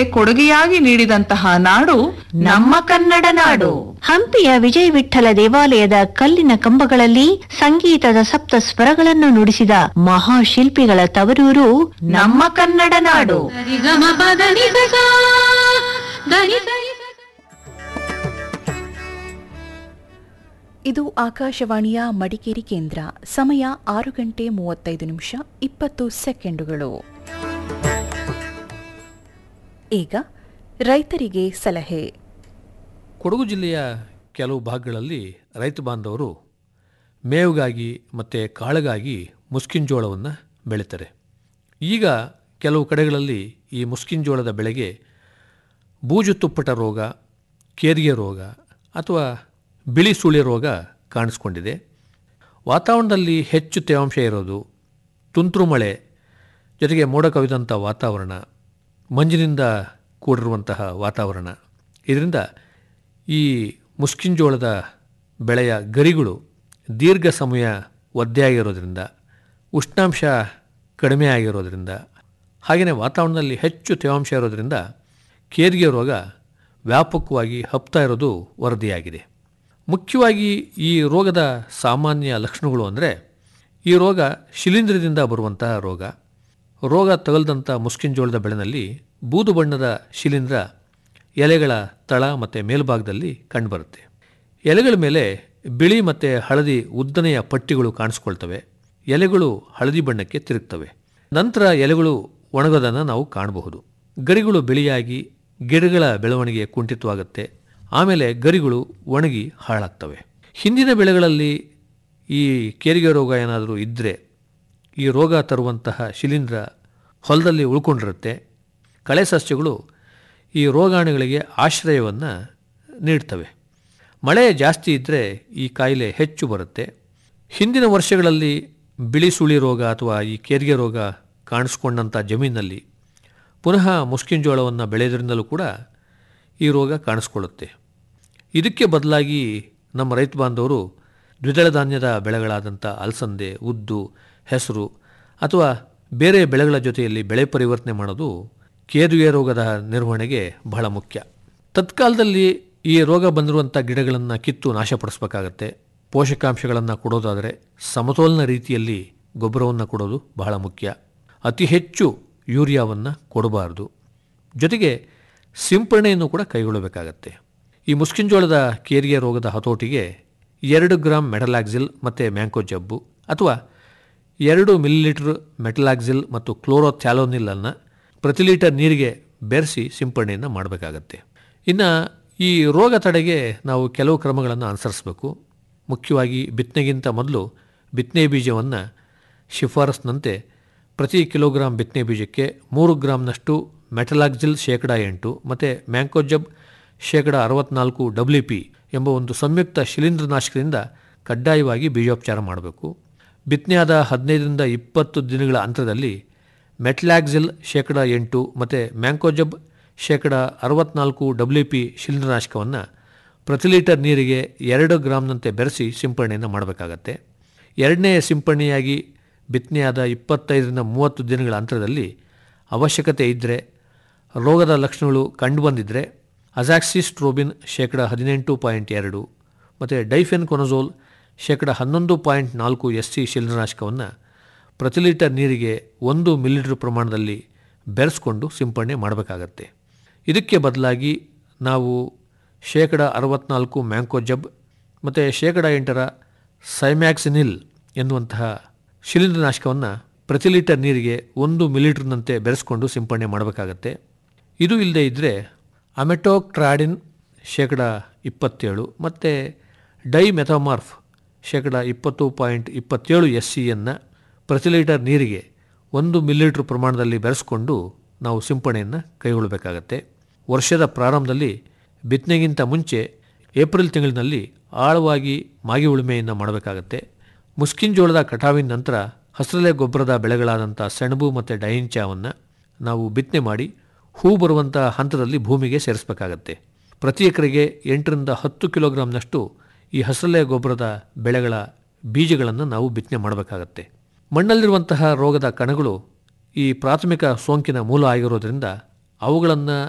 ಕೊಡುಗೆಯಾಗಿ ನೀಡಿದಂತಹ ನಾಡು ನಮ್ಮ ಕನ್ನಡ ನಾಡು ಹಂಪಿಯ ವಿಜಯ ವಿಠ್ಠಲ ದೇವಾಲಯದ ಕಲ್ಲಿನ ಕಂಬಗಳಲ್ಲಿ ಸಂಗೀತದ ಸಪ್ತ ಸ್ವರಗಳನ್ನು ನುಡಿಸಿದ ಮಹಾಶಿಲ್ಪಿಗಳ ತವರೂರು ನಮ್ಮ ಕನ್ನಡ ನಾಡು ಸರಿಗಮ ಪದನಿ ಸಸ ಧನಿ ಸರಿ ಸಸ ಇದು ಆಕಾಶವಾಣಿಯ ಮಡಿಕೇರಿ ಕೇಂದ್ರ ಸಮಯ ಆರು ಗಂಟೆ ಮೂವತ್ತೈದು ನಿಮಿಷ ಇಪ್ಪತ್ತು ಸೆಕೆಂಡುಗಳು ಈಗ ರೈತರಿಗೆ ಸಲಹೆ ಕೊಡಗು ಜಿಲ್ಲೆಯ ಕೆಲವು ಭಾಗಗಳಲ್ಲಿ ರೈತ ಬಾಂಧವರು ಮೇವಿಗಾಗಿ ಮತ್ತು ಕಾಳಿಗಾಗಿ ಮುಸ್ಕಿನ ಜೋಳವನ್ನು ಬೆಳೀತಾರೆ ಈಗ ಕೆಲವು ಕಡೆಗಳಲ್ಲಿ ಈ ಮುಸ್ಕಿನ ಜೋಳದ ಬೆಳೆಗೆ ಬೂಜು ತುಪ್ಪಟ ರೋಗ ಕೇರಿಗೆ ರೋಗ ಅಥವಾ ಬಿಳಿ ಸುಳಿ ರೋಗ ಕಾಣಿಸ್ಕೊಂಡಿದೆ ವಾತಾವರಣದಲ್ಲಿ ಹೆಚ್ಚು ತೇವಾಂಶ ಇರೋದು ತುಂತುರು ಮಳೆ ಜೊತೆಗೆ ಮೋಡ ಕವಿದಂಥ ವಾತಾವರಣ ಮಂಜಿನಿಂದ ಕೂಡಿರುವಂತಹ ವಾತಾವರಣ ಇದರಿಂದ ಈ ಮುಸ್ಕಿನ ಜೋಳದ ಬೆಳೆಯ ಗರಿಗಳು ದೀರ್ಘ ಸಮಯ ಒದ್ದೆಯಾಗಿರೋದ್ರಿಂದ ಉಷ್ಣಾಂಶ ಕಡಿಮೆ ಆಗಿರೋದ್ರಿಂದ ಹಾಗೆಯೇ ವಾತಾವರಣದಲ್ಲಿ ಹೆಚ್ಚು ತೇವಾಂಶ ಇರೋದ್ರಿಂದ ಕೇರಿಗೆ ರೋಗ ವ್ಯಾಪಕವಾಗಿ ಹಬ್ತಾ ಇರೋದು ವರದಿಯಾಗಿದೆ ಮುಖ್ಯವಾಗಿ ಈ ರೋಗದ ಸಾಮಾನ್ಯ ಲಕ್ಷಣಗಳು ಅಂದರೆ ಈ ರೋಗ ಶಿಲೀಂಧ್ರದಿಂದ ಬರುವಂತಹ ರೋಗ ರೋಗ ತಗಲ್ದಂಥ ಮುಸ್ಕಿನ ಜೋಳದ ಬೆಳೆನಲ್ಲಿ ಬೂದು ಬಣ್ಣದ ಶಿಲೀಂಧ್ರ ಎಲೆಗಳ ತಳ ಮತ್ತು ಮೇಲ್ಭಾಗದಲ್ಲಿ ಕಂಡುಬರುತ್ತೆ ಎಲೆಗಳ ಮೇಲೆ ಬಿಳಿ ಮತ್ತು ಹಳದಿ ಉದ್ದನೆಯ ಪಟ್ಟಿಗಳು ಕಾಣಿಸ್ಕೊಳ್ತವೆ ಎಲೆಗಳು ಹಳದಿ ಬಣ್ಣಕ್ಕೆ ತಿರುಗ್ತವೆ ನಂತರ ಎಲೆಗಳು ಒಣಗೋದನ್ನು ನಾವು ಕಾಣಬಹುದು ಗರಿಗಳು ಬಿಳಿಯಾಗಿ ಗಿಡಗಳ ಬೆಳವಣಿಗೆ ಕುಂಠಿತವಾಗುತ್ತೆ ಆಮೇಲೆ ಗರಿಗಳು ಒಣಗಿ ಹಾಳಾಗ್ತವೆ ಹಿಂದಿನ ಬೆಳೆಗಳಲ್ಲಿ ಈ ಕೇರಿಗೆ ರೋಗ ಏನಾದರೂ ಇದ್ದರೆ ಈ ರೋಗ ತರುವಂತಹ ಶಿಲೀಂಧ್ರ ಹೊಲದಲ್ಲಿ ಉಳ್ಕೊಂಡಿರುತ್ತೆ ಕಳೆ ಸಸ್ಯಗಳು ಈ ರೋಗಾಣುಗಳಿಗೆ ಆಶ್ರಯವನ್ನು ನೀಡ್ತವೆ ಮಳೆ ಜಾಸ್ತಿ ಇದ್ದರೆ ಈ ಕಾಯಿಲೆ ಹೆಚ್ಚು ಬರುತ್ತೆ ಹಿಂದಿನ ವರ್ಷಗಳಲ್ಲಿ ಬಿಳಿ ಸುಳಿ ರೋಗ ಅಥವಾ ಈ ಕೇರಿಗೆ ರೋಗ ಕಾಣಿಸ್ಕೊಂಡಂಥ ಜಮೀನಲ್ಲಿ ಪುನಃ ಮುಸ್ಕಿನ ಜೋಳವನ್ನು ಬೆಳೆಯೋದ್ರಿಂದಲೂ ಕೂಡ ಈ ರೋಗ ಕಾಣಿಸ್ಕೊಳ್ಳುತ್ತೆ ಇದಕ್ಕೆ ಬದಲಾಗಿ ನಮ್ಮ ರೈತ ಬಾಂಧವರು ದ್ವಿದಳ ಧಾನ್ಯದ ಬೆಳೆಗಳಾದಂಥ ಅಲಸಂದೆ ಉದ್ದು ಹೆಸರು ಅಥವಾ ಬೇರೆ ಬೆಳೆಗಳ ಜೊತೆಯಲ್ಲಿ ಬೆಳೆ ಪರಿವರ್ತನೆ ಮಾಡೋದು ಕೇದುವೆ ರೋಗದ ನಿರ್ವಹಣೆಗೆ ಬಹಳ ಮುಖ್ಯ ತತ್ಕಾಲದಲ್ಲಿ ಈ ರೋಗ ಬಂದಿರುವಂಥ ಗಿಡಗಳನ್ನು ಕಿತ್ತು ನಾಶಪಡಿಸಬೇಕಾಗತ್ತೆ ಪೋಷಕಾಂಶಗಳನ್ನು ಕೊಡೋದಾದರೆ ಸಮತೋಲನ ರೀತಿಯಲ್ಲಿ ಗೊಬ್ಬರವನ್ನು ಕೊಡೋದು ಬಹಳ ಮುಖ್ಯ ಅತಿ ಹೆಚ್ಚು ಯೂರಿಯಾವನ್ನು ಕೊಡಬಾರ್ದು ಜೊತೆಗೆ ಸಿಂಪರಣೆಯನ್ನು ಕೂಡ ಕೈಗೊಳ್ಳಬೇಕಾಗತ್ತೆ ಈ ಮುಸ್ಕಿನ ಜೋಳದ ಕೇರಿಗೆ ರೋಗದ ಹತೋಟಿಗೆ ಎರಡು ಗ್ರಾಮ್ ಮೆಟಲಾಕ್ಸಿಲ್ ಮತ್ತು ಮ್ಯಾಂಕೋ ಜಬ್ಬು ಅಥವಾ ಎರಡು ಮಿಲಿಲೀಟರ್ ಮೆಟಲಾಕ್ಸಿಲ್ ಮತ್ತು ಕ್ಲೋರೋಥ್ಯಾಲೋನಿಲನ್ನು ಪ್ರತಿ ಲೀಟರ್ ನೀರಿಗೆ ಬೆರೆಸಿ ಸಿಂಪರಣೆಯನ್ನು ಮಾಡಬೇಕಾಗತ್ತೆ ಇನ್ನು ಈ ರೋಗ ತಡೆಗೆ ನಾವು ಕೆಲವು ಕ್ರಮಗಳನ್ನು ಅನುಸರಿಸಬೇಕು ಮುಖ್ಯವಾಗಿ ಬಿತ್ತನೆಗಿಂತ ಮೊದಲು ಬಿತ್ತನೆ ಬೀಜವನ್ನು ಶಿಫಾರಸ್ನಂತೆ ಪ್ರತಿ ಕಿಲೋಗ್ರಾಂ ಬಿತ್ತನೆ ಬೀಜಕ್ಕೆ ಮೂರು ಗ್ರಾಮ್ನಷ್ಟು ಮೆಟಲಾಕ್ಸಿಲ್ ಶೇಕಡ ಎಂಟು ಮತ್ತು ಮ್ಯಾಂಕೋಜಬ್ ಶೇಕಡ ಅರವತ್ನಾಲ್ಕು ಡಬ್ಲ್ಯೂ ಪಿ ಎಂಬ ಒಂದು ಸಂಯುಕ್ತ ಶಿಲೀಂಧ್ರನಾಶಕದಿಂದ ಕಡ್ಡಾಯವಾಗಿ ಬೀಜೋಪಚಾರ ಮಾಡಬೇಕು ಬಿತ್ತನೆಯಾದ ಹದಿನೈದರಿಂದ ಇಪ್ಪತ್ತು ದಿನಗಳ ಅಂತರದಲ್ಲಿ ಮೆಟ್ಲಾಕ್ಸಿಲ್ ಶೇಕಡ ಎಂಟು ಮತ್ತು ಮ್ಯಾಂಕೋಜಬ್ ಶೇಕಡ ಅರವತ್ನಾಲ್ಕು ಡಬ್ಲ್ಯೂ ಪಿ ಶಿಲೀಂಧ್ರನಾಶಕವನ್ನು ಪ್ರತಿ ಲೀಟರ್ ನೀರಿಗೆ ಎರಡು ಗ್ರಾಮ್ನಂತೆ ಬೆರೆಸಿ ಸಿಂಪರಣೆಯನ್ನು ಮಾಡಬೇಕಾಗತ್ತೆ ಎರಡನೇ ಸಿಂಪರಣೆಯಾಗಿ ಬಿತ್ತನೆಯಾದ ಇಪ್ಪತ್ತೈದರಿಂದ ಮೂವತ್ತು ದಿನಗಳ ಅಂತರದಲ್ಲಿ ಅವಶ್ಯಕತೆ ಇದ್ದರೆ ರೋಗದ ಲಕ್ಷಣಗಳು ಕಂಡುಬಂದಿದ್ದರೆ ಅಜಾಕ್ಸಿಸ್ಟ್ರೋಬಿನ್ ಶೇಕಡ ಹದಿನೆಂಟು ಪಾಯಿಂಟ್ ಎರಡು ಮತ್ತು ಡೈಫೆನ್ ಕೊನಜೋಲ್ ಶೇಕಡ ಹನ್ನೊಂದು ಪಾಯಿಂಟ್ ನಾಲ್ಕು ಎಸ್ ಸಿ ಶಿಲೀಂಧ್ರನಾಶಕವನ್ನು ಪ್ರತಿ ಲೀಟರ್ ನೀರಿಗೆ ಒಂದು ಮಿಲಿಲೀಟರ್ ಪ್ರಮಾಣದಲ್ಲಿ ಬೆರೆಸ್ಕೊಂಡು ಸಿಂಪರಣೆ ಮಾಡಬೇಕಾಗತ್ತೆ ಇದಕ್ಕೆ ಬದಲಾಗಿ ನಾವು ಶೇಕಡ ಅರವತ್ನಾಲ್ಕು ಮ್ಯಾಂಕೋಜಬ್ ಮತ್ತು ಶೇಕಡ ಎಂಟರ ಸೈಮ್ಯಾಕ್ಸಿನಿಲ್ ಎನ್ನುವಂತಹ ಶಿಲೀಂಧ್ರನಾಶಕವನ್ನು ಪ್ರತಿ ಲೀಟರ್ ನೀರಿಗೆ ಒಂದು ಮಿಲಿಲೀಟರ್ನಂತೆ ಬೆರೆಸ್ಕೊಂಡು ಸಿಂಪರಣೆ ಮಾಡಬೇಕಾಗತ್ತೆ ಇದು ಇಲ್ಲದೇ ಇದ್ದರೆ ಅಮೆಟೋಕ್ಟ್ರಾಡಿನ್ ಶೇಕಡ ಇಪ್ಪತ್ತೇಳು ಮತ್ತು ಡೈಮೆಥಾಮಾರ್ಫ್ ಶೇಕಡ ಇಪ್ಪತ್ತು ಪಾಯಿಂಟ್ ಇಪ್ಪತ್ತೇಳು ಎಸ್ ಸಿಯನ್ನು ಪ್ರತಿ ಲೀಟರ್ ನೀರಿಗೆ ಒಂದು ಮಿಲಿಲೀಟ್ರ್ ಪ್ರಮಾಣದಲ್ಲಿ ಬೆರೆಸ್ಕೊಂಡು ನಾವು ಸಿಂಪರಣೆಯನ್ನು ಕೈಗೊಳ್ಳಬೇಕಾಗತ್ತೆ ವರ್ಷದ ಪ್ರಾರಂಭದಲ್ಲಿ ಬಿತ್ತನೆಗಿಂತ ಮುಂಚೆ ಏಪ್ರಿಲ್ ತಿಂಗಳಿನಲ್ಲಿ ಆಳವಾಗಿ ಮಾಗಿ ಉಳುಮೆಯನ್ನು ಮಾಡಬೇಕಾಗತ್ತೆ ಮುಸ್ಕಿನ ಜೋಳದ ಕಟಾವಿನ ನಂತರ ಹಸಿರಲೆ ಗೊಬ್ಬರದ ಬೆಳೆಗಳಾದಂಥ ಸೆಣಬು ಮತ್ತು ಡೈಂಚಾವನ್ನು ನಾವು ಬಿತ್ತನೆ ಮಾಡಿ ಹೂ ಬರುವಂಥ ಹಂತದಲ್ಲಿ ಭೂಮಿಗೆ ಸೇರಿಸಬೇಕಾಗತ್ತೆ ಪ್ರತಿ ಎಕರೆಗೆ ಎಂಟರಿಂದ ಹತ್ತು ಕಿಲೋಗ್ರಾಮ್ನಷ್ಟು ಈ ಹಸಿರಲೆ ಗೊಬ್ಬರದ ಬೆಳೆಗಳ ಬೀಜಗಳನ್ನು ನಾವು ಬಿತ್ತನೆ ಮಾಡಬೇಕಾಗತ್ತೆ ಮಣ್ಣಲ್ಲಿರುವಂತಹ ರೋಗದ ಕಣಗಳು ಈ ಪ್ರಾಥಮಿಕ ಸೋಂಕಿನ ಮೂಲ ಆಗಿರೋದ್ರಿಂದ ಅವುಗಳನ್ನು